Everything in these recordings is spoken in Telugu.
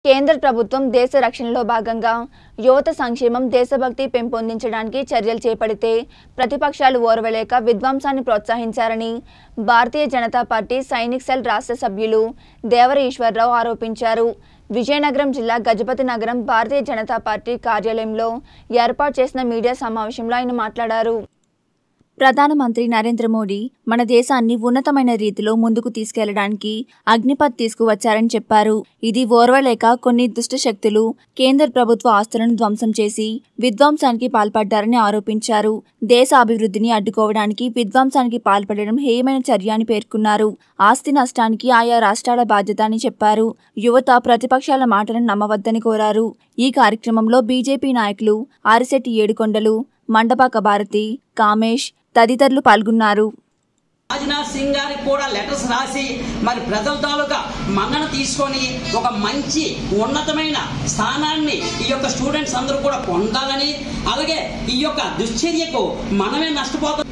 కేంద్ర ప్రభుత్వం దేశ రక్షణలో భాగంగా యువత సంక్షేమం దేశభక్తి పెంపొందించడానికి చర్యలు చేపడితే ప్రతిపక్షాలు ఓర్వలేక విధ్వంసాన్ని ప్రోత్సహించారని భారతీయ జనతా పార్టీ సైనిక్ సెల్ రాష్ట్ర సభ్యులు దేవర ఈశ్వరరావు ఆరోపించారు విజయనగరం జిల్లా గజపతి నగరం భారతీయ జనతా పార్టీ కార్యాలయంలో ఏర్పాటు చేసిన మీడియా సమావేశంలో ఆయన మాట్లాడారు ప్రధానమంత్రి నరేంద్ర మోడీ మన దేశాన్ని ఉన్నతమైన రీతిలో ముందుకు తీసుకెళ్లడానికి అగ్నిపథ్ తీసుకువచ్చారని చెప్పారు ఇది ఓర్వలేక కొన్ని దుష్ట శక్తులు కేంద్ర ప్రభుత్వ ఆస్తులను ధ్వంసం చేసి విధ్వంసానికి పాల్పడ్డారని ఆరోపించారు దేశ అభివృద్ధిని అడ్డుకోవడానికి విధ్వంసానికి పాల్పడడం హేయమైన చర్య అని పేర్కొన్నారు ఆస్తి నష్టానికి ఆయా రాష్ట్రాల బాధ్యత అని చెప్పారు యువత ప్రతిపక్షాల మాటలను నమ్మవద్దని కోరారు ఈ కార్యక్రమంలో బీజేపీ నాయకులు ఆరిశెట్టి ఏడుకొండలు మండపాక భారతి కామేష్ తదితరులు పాల్గొన్నారు రాజ్నాథ్ సింగ్ గారికి కూడా లెటర్స్ రాసి మరి ప్రజల తాలూకా మన్నన తీసుకొని ఒక మంచి ఉన్నతమైన స్థానాన్ని ఈ యొక్క స్టూడెంట్స్ అందరూ కూడా పొందాలని అలాగే ఈ యొక్క దుశ్చర్యకు మనమే నష్టపోతాం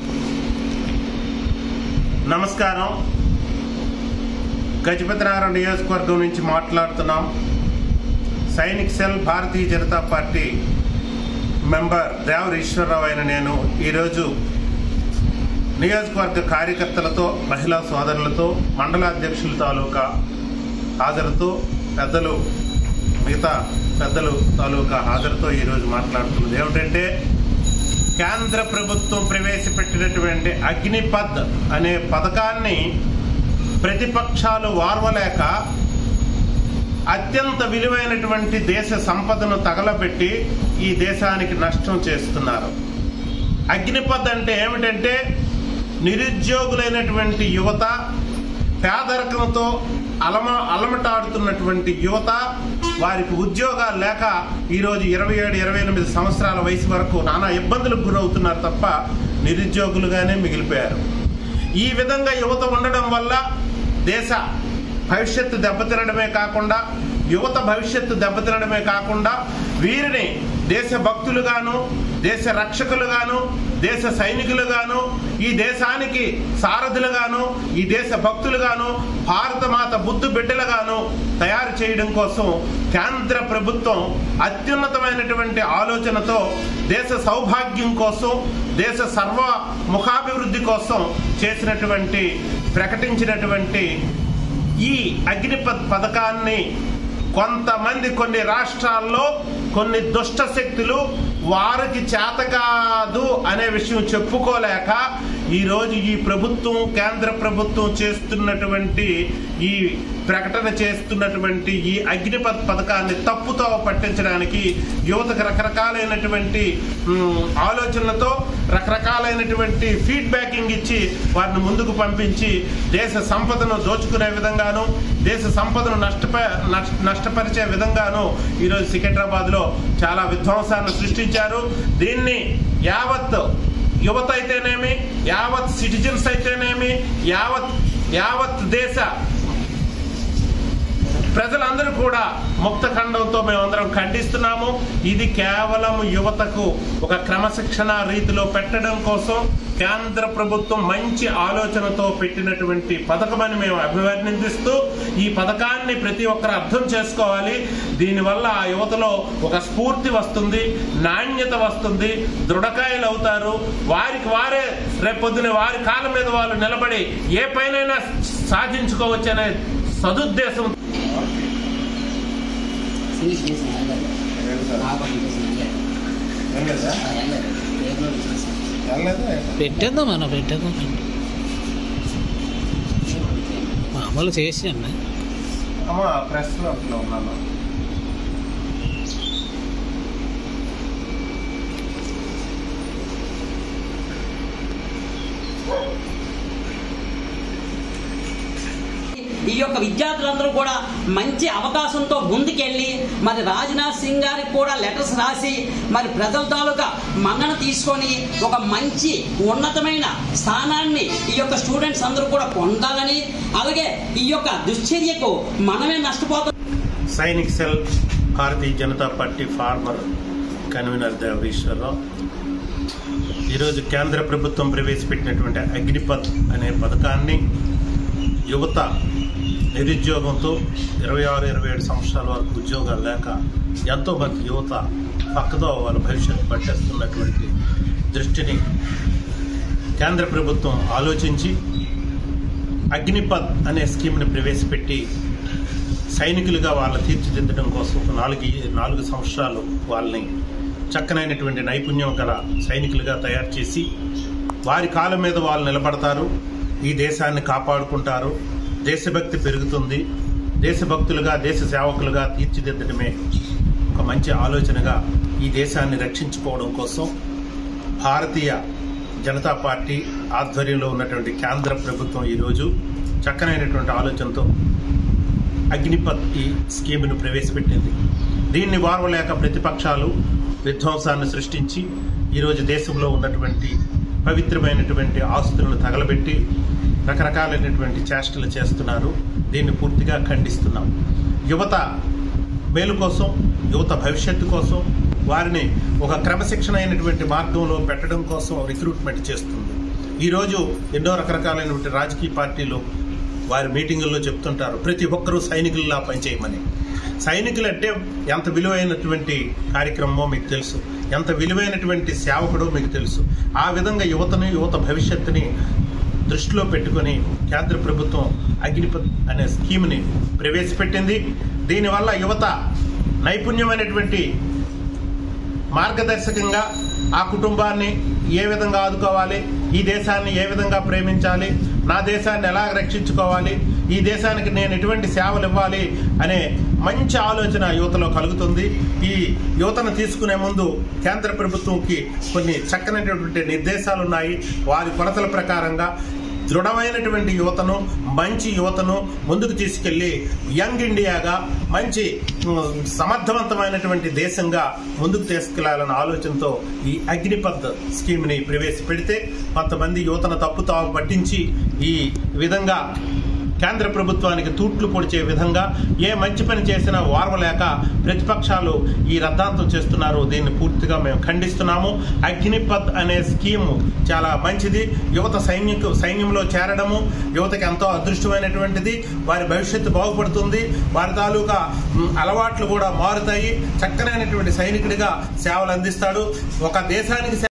నమస్కారం గజపతినగరం నియోజకవర్గం నుంచి మాట్లాడుతున్నాం Sainik cell Bharatiya Janata party member Devara Eswararao అయిన నేను ఈరోజు నియోజకవర్గ కార్యకర్తలతో మహిళా సోదరులతో మండల అధ్యక్షుల తాలూకా హాజరుతో పెద్దలు మిగతా పెద్దలు తాలూకా హాజరుతో ఈరోజు మాట్లాడుతున్నది ఏమిటంటే కేంద్ర ప్రభుత్వం ప్రవేశపెట్టినటువంటి అగ్నిపథ్ అనే పథకాన్ని ప్రతిపక్షాలు వార్వలేక అత్యంత విలువైనటువంటి దేశ సంపదను తగలబెట్టి ఈ దేశానికి నష్టం చేస్తున్నారు అగ్నిపథ్ అంటే ఏమిటంటే నిరుద్యోగులైనటువంటి యువత పేదరికంతో అలమ అలమటాడుతున్నటువంటి యువత వారికి ఉద్యోగాలు లేక ఈరోజు ఇరవై ఏడు ఇరవై ఎనిమిది సంవత్సరాల వయసు వరకు నానా ఇబ్బందులకు గురవుతున్నారు తప్ప నిరుద్యోగులుగానే మిగిలిపోయారు ఈ విధంగా యువత ఉండడం వల్ల దేశ భవిష్యత్తు దెబ్బతినడమే కాకుండా యువత భవిష్యత్తు దెబ్బతినడమే కాకుండా వీరిని దేశ భక్తులుగాను దేశ రక్షకులుగాను దేశ సైనికులుగాను ఈ దేశానికి సారథులుగాను ఈ దేశ భక్తులుగాను భారతమాత బుద్ధు బిడ్డలుగాను తయారు చేయడం కోసం కేంద్ర ప్రభుత్వం అత్యున్నతమైనటువంటి ఆలోచనతో దేశ సౌభాగ్యం కోసం దేశ సర్వ ముఖాభివృద్ధి కోసం చేసినటువంటి ప్రకటించినటువంటి ఈ అగ్నిపథ్ పథకాన్ని కొంతమంది కొన్ని రాష్ట్రాల్లో కొన్ని దుష్ట శక్తులు వారికి చేత కాదు అనే విషయం చెప్పుకోలేక ఈరోజు ఈ ప్రభుత్వం కేంద్ర ప్రభుత్వం చేస్తున్నటువంటి ఈ ప్రకటన చేస్తున్నటువంటి ఈ అగ్నిపథ్ పథకాన్ని తప్పుతో పట్టించడానికి యువతకు రకరకాలైనటువంటి మ్, ఆలోచనలతో రకరకాలైనటువంటి ఫీడ్బ్యాకింగ్ ఇచ్చి వారిని ముందుకు పంపించి దేశ సంపదను దోచుకునే విధంగాను దేశ సంపదను నష్టప నష్ట- నష్టపరిచే విధంగాను ఈరోజు సికింద్రాబాద్లో చాలా విధ్వంసాన్ని సృష్టించారు దీన్ని యావత్ యువత అయితేనేమి యావత్ సిటిజన్స్ అయితేనేమి యావత్ యావత్ దేశ ప్రజలందరూ కూడా ముక్త ఖండంతో మేమందరం ఖండిస్తున్నాము ఇది కేవలం యువతకు ఒక క్రమశిక్షణ రీతిలో పెట్టడం కోసం కేంద్ర ప్రభుత్వం మంచి ఆలోచనతో పెట్టినటువంటి పథకమని మేము అభివర్ణిస్తూ ఈ పథకాన్ని ప్రతి ఒక్కరు అర్థం చేసుకోవాలి దీనివల్ల ఆ యువతలో ఒక స్ఫూర్తి వస్తుంది నాణ్యత వస్తుంది దృఢకాయలు అవుతారు వారికి వారే రేపొద్దున వారి కాళ్ళ మీద వాళ్ళు నిలబడి ఏ పైనైనా సాధించుకోవచ్చనే సదుద్దేశం ఫినిష్ చేసిన పెట్టేద్దాం అన్న పెట్టేద్దాం మామూలు చేసి అన్న అమ్మా ప్రెస్ నోట్లో ఉన్నాను ఈ యొక్క విద్యార్థులందరూ కూడా మంచి అవకాశంతో ముందుకెళ్ళి మరి రాజ్నాథ్ సింగ్ గారికి కూడా లెటర్స్ రాసి మరి ప్రజల తాలూకా మన్నన తీసుకొని ఒక మంచి ఉన్నతమైన స్థానాన్ని ఈ యొక్క స్టూడెంట్స్ అందరూ కూడా పొందాలని అలాగే ఈ యొక్క దుశ్చర్యకు మనమే నష్టపోతాం Sainik cell Bharatiya Janata party former convenor Devareswararao ఈరోజు కేంద్ర ప్రభుత్వం ప్రవేశపెట్టినటువంటి అగ్నిపథ్ అనే పథకాన్ని యువత నిరుద్యోగంతో ఇరవై ఆరు ఇరవై ఏడు సంవత్సరాల వరకు ఉద్యోగాలు లేక ఎంతో మంది యువత పక్కదో వాళ్ళ భవిష్యత్తు పట్టేస్తున్నటువంటి దృష్టిని కేంద్ర ప్రభుత్వం ఆలోచించి అగ్నిపథ్ అనే స్కీమ్ని ప్రవేశపెట్టి సైనికులుగా వాళ్ళ తీర్చిదిద్దడం కోసం ఒక నాలుగు నాలుగు సంవత్సరాలు వాళ్ళని చక్కనైనటువంటి నైపుణ్యం గల సైనికులుగా తయారు చేసి వారి కాలం మీద వాళ్ళు నిలబడతారు ఈ దేశాన్ని కాపాడుకుంటారు దేశభక్తి పెరుగుతుంది దేశభక్తులుగా దేశ సేవకులుగా తీర్చిదిద్దడమే ఒక మంచి ఆలోచనగా ఈ దేశాన్ని రక్షించుకోవడం కోసం భారతీయ జనతా పార్టీ ఆధ్వర్యంలో ఉన్నటువంటి కేంద్ర ప్రభుత్వం ఈరోజు చక్కనైనటువంటి ఆలోచనతో అగ్నిపత్ ఈ స్కీమ్ను ప్రవేశపెట్టింది దీన్ని వారవలేక ప్రతిపక్షాలు విధ్వంసాన్ని సృష్టించి ఈరోజు దేశంలో ఉన్నటువంటి పవిత్రమైనటువంటి ఆస్తులను తగలబెట్టి రకరకాలైనటువంటి చేష్టలు చేస్తున్నారు దీన్ని పూర్తిగా ఖండిస్తున్నాం యువత మేలు కోసం యువత భవిష్యత్తు కోసం వారిని ఒక క్రమశిక్షణ అయినటువంటి మార్గంలో పెట్టడం కోసం రిక్రూట్మెంట్ చేస్తుంది ఈరోజు ఎన్నో రకరకాలైనటువంటి రాజకీయ పార్టీలు వారి మీటింగుల్లో చెప్తుంటారు ప్రతి ఒక్కరూ సైనికుల్లా పనిచేయమని సైనికులు అంటే ఎంత విలువైనటువంటి కార్యక్రమమో మీకు తెలుసు ఎంత విలువైనటువంటి సేవకుడో మీకు తెలుసు ఆ విధంగా యువతని యువత భవిష్యత్తుని దృష్టిలో పెట్టుకొని కేంద్ర ప్రభుత్వం అగ్నిపత్ అనే స్కీమ్ని ప్రవేశపెట్టింది దీనివల్ల యువత నైపుణ్యమైనటువంటి మార్గదర్శకంగా ఆ కుటుంబాన్ని ఏ విధంగా ఆదుకోవాలి ఈ దేశాన్ని ఏ విధంగా ప్రేమించాలి నా దేశాన్ని ఎలా రక్షించుకోవాలి ఈ దేశానికి నేను ఎటువంటి సేవలు ఇవ్వాలి అనే మంచి ఆలోచన యువతలో కలుగుతుంది ఈ యువతను తీసుకునే ముందు కేంద్ర ప్రభుత్వంకి కొన్ని చక్కనైనటువంటి నిర్దేశాలు ఉన్నాయి వారి కొలతల ప్రకారంగా దృఢమైనటువంటి యువతను మంచి యువతను ముందుకు తీసుకెళ్లి యంగ్ ఇండియాగా మంచి ఉమ్, సమర్థవంతమైన దేశంగా ముందుకు తీసుకెళ్లాలన్న ఆలోచనతో ఈ అగ్నిపథ్ స్కీమ్ని ప్రవేశపెడితే కొంతమంది యువతను తప్పుతావు పట్టించి ఈ విధంగా కేంద్ర ప్రభుత్వానికి తూట్లు పొడిచే విధంగా ఏ మంచి పని చేసినా వారవలేక ప్రతిపక్షాలు ఈ రద్దాంతం చేస్తున్నారు దీన్ని పూర్తిగా మేము ఖండిస్తున్నాము అగ్నిపథ్ అనే స్కీమ్ చాలా మంచిది యువత సైన్యకు సైన్యంలో చేరడము యువతకి ఎంతో అదృష్టమైనటువంటిది వారి భవిష్యత్తు బాగుపడుతుంది వారి తాలూకా మ్, అలవాట్లు కూడా మారుతాయి చక్కనైనటువంటి సైనికుడిగా సేవలు అందిస్తాడు ఒక దేశానికి